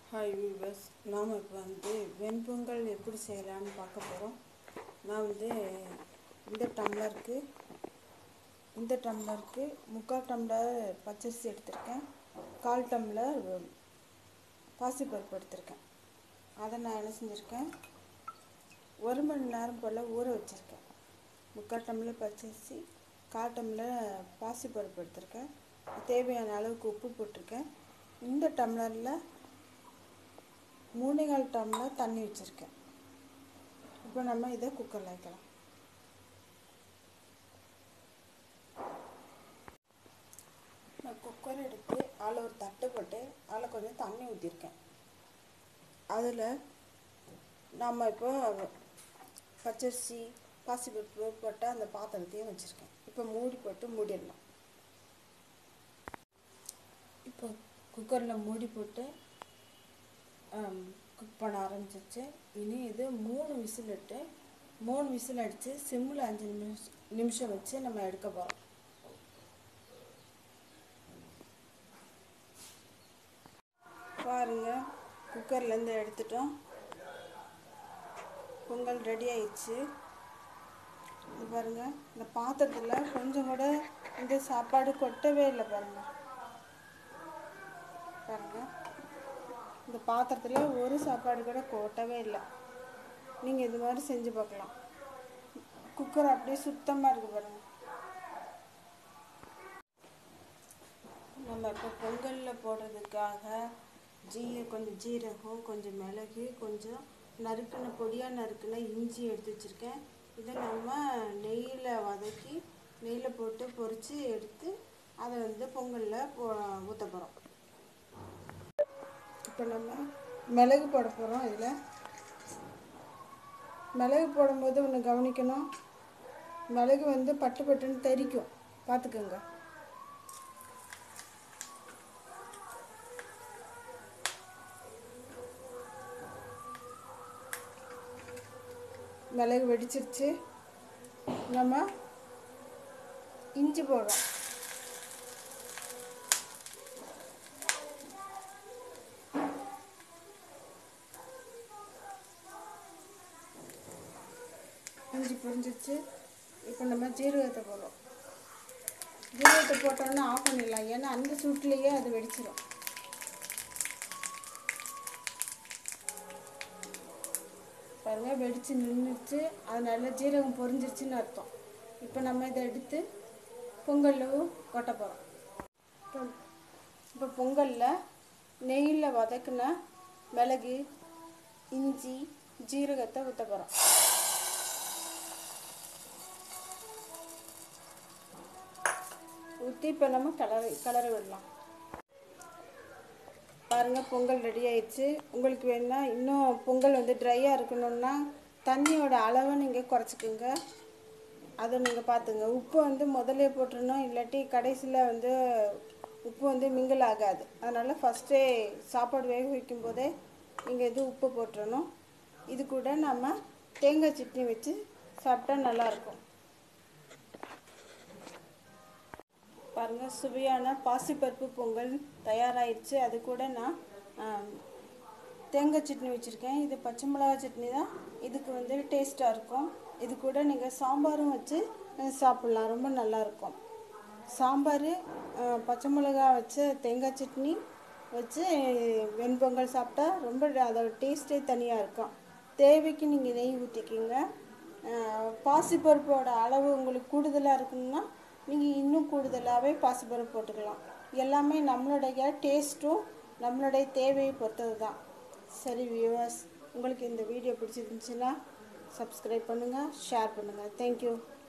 hi viewers நாம் இப்போ வந்து வெண்பொங்கல் எப்படி செய்யலான்னு பார்க்க போகிறோம் நான் வந்து இந்த டம்ளருக்கு இந்த டம்ளருக்கு முக்கால் டம்ளர் பச்சரிசி எடுத்திருக்கேன் கால் டம்ளர் பாசிப்பருப்பு எடுத்திருக்கேன் அதை நான் என்ன செஞ்சுருக்கேன் ஒரு மணி நேரம் போல் ஊற வச்சுருக்கேன் முக்கால் டம்ளர் பச்சரிசி கால் டம்ளர் பாசிப்பருப்பு எடுத்திருக்கேன் தேவையான அளவுக்கு உப்பு போட்டிருக்கேன் இந்த டம்ளரில் மூணே கால் டம்ளர் தண்ணி வச்சுருக்கேன் இப்போ நம்ம இதை குக்கரில் வைக்கலாம் நான் குக்கர் எடுத்து அதில் ஒரு தட்டு போட்டு அதில் கொஞ்சம் தண்ணி ஊற்றிருக்கேன் அதில் நம்ம இப்போ பச்சரிசி பாசிப்பருப்பு போட்ட அந்த பாத்திரத்தையும் வச்சுருக்கேன் இப்போ மூடி போட்டு மூடிடலாம் இப்போ குக்கரில் மூடி போட்டு குக் பண்ண ஆரம்பிச்சிச்சு இனி இது மூணு விசில் விட்டு மூணு விசில் அடித்து சிம்மில் அஞ்சு நிமிஷம் நிமிஷம் வச்சு நம்ம எடுக்க போகிறோம் பாருங்க குக்கர்லேருந்து எடுத்துட்டோம் பொங்கல் ரெடி ஆயிடுச்சு இது பாருங்க இந்த பாத்திரத்தில் கொஞ்சம் கூட இந்த சாப்பாடு கொட்டவே இல்லை பாருங்க பாருங்க இந்த பாத்திரத்தில் ஒரு சாப்பாடு கூட கொட்டவே இல்லை நீங்கள் இது மாதிரி செஞ்சு பார்க்கலாம் குக்கர் அப்படியே சுத்தமாக இருக்குது பாருங்கள் நம்ம இப்போ பொங்கலில் போடுறதுக்காக ஜீ கொஞ்சம் ஜீரகம் கொஞ்சம் மிளகு கொஞ்சம் நறுக்கின பொடியாக நறுக்கின இஞ்சி எடுத்து வச்சுருக்கேன் இதை நம்ம நெய்யில் வதக்கி நெய்யில் போட்டு பொரித்து எடுத்து அதை வந்து பொங்கலில் போ ஊற்ற போகிறோம் இப்போ நம்ம மிளகு போட போகிறோம் இதில் மிளகு போடும்போது ஒன்று கவனிக்கணும் மிளகு வந்து பட்டு பட்டுன்னு தெரிக்கும் பார்த்துக்கோங்க மிளகு வெடிச்சிருச்சு நம்ம இஞ்சி போடுறோம் இஞ்சி புரிஞ்சிச்சு இப்போ நம்ம ஜீரகத்தை போடுறோம் ஜீரகத்தை போட்டோன்னா ஆஃப் பண்ணிடலாம் ஏன்னா அந்த சூட்லேயே அது வெடிச்சிடும் பாருங்க வெடித்து நின்றுச்சு அதனால ஜீரகம் பொரிஞ்சிருச்சுன்னு அர்த்தம் இப்போ நம்ம இதை எடுத்து பொங்கலில் கொட்ட போகிறோம் இப்போ இப்போ பொங்கலில் நெய்யில் வதக்கின மிளகு இஞ்சி ஜீரகத்தை ஊற்ற போகிறோம் ஊற்றி இப்போ நம்ம கலரி கலர விடலாம் பாருங்கள் பொங்கல் ரெடி ஆயிடுச்சு உங்களுக்கு வேணுன்னா இன்னும் பொங்கல் வந்து ட்ரையாக இருக்கணும்னா தண்ணியோட அளவை நீங்கள் குறைச்சிக்கோங்க அதை நீங்கள் பார்த்துங்க உப்பு வந்து முதல்ல போட்டுருணும் இல்லாட்டி கடைசியில் வந்து உப்பு வந்து மிங்கிள் ஆகாது அதனால் ஃபஸ்ட்டே சாப்பாடு வேக வைக்கும் போதே நீங்கள் இது உப்பு போட்டுறணும் இது கூட நம்ம தேங்காய் சட்னி வச்சு சாப்பிட்டா நல்லாயிருக்கும் பாருங்கள் சுவையான பாசிப்பருப்பு பொங்கல் தயாராகிடுச்சு அது கூட நான் தேங்காய் சட்னி வச்சுருக்கேன் இது பச்சை மிளகா சட்னி தான் இதுக்கு வந்து டேஸ்ட்டாக இருக்கும் இது கூட நீங்கள் சாம்பாரும் வச்சு சாப்பிட்லாம் ரொம்ப நல்லாயிருக்கும் சாம்பார் பச்சை மிளகா வச்ச தேங்காய் சட்னி வச்சு வெண்பொங்கல் சாப்பிட்டா ரொம்ப அதோட டேஸ்ட்டே தனியாக இருக்கும் தேவைக்கு நீங்கள் நெய் ஊற்றிக்கிங்க பாசிப்பருப்போட அளவு உங்களுக்கு கூடுதலாக இருக்குன்னா நீங்கள் இன்னும் கூடுதலாகவே பாசிப்பருப்பு போட்டுக்கலாம் எல்லாமே நம்மளுடைய டேஸ்ட்டும் நம்மளுடைய தேவையை பொறுத்தது தான் சரி வியூவர்ஸ் உங்களுக்கு இந்த வீடியோ பிடிச்சிருந்துச்சுன்னா சப்ஸ்கிரைப் பண்ணுங்கள் ஷேர் பண்ணுங்கள் தேங்க்யூ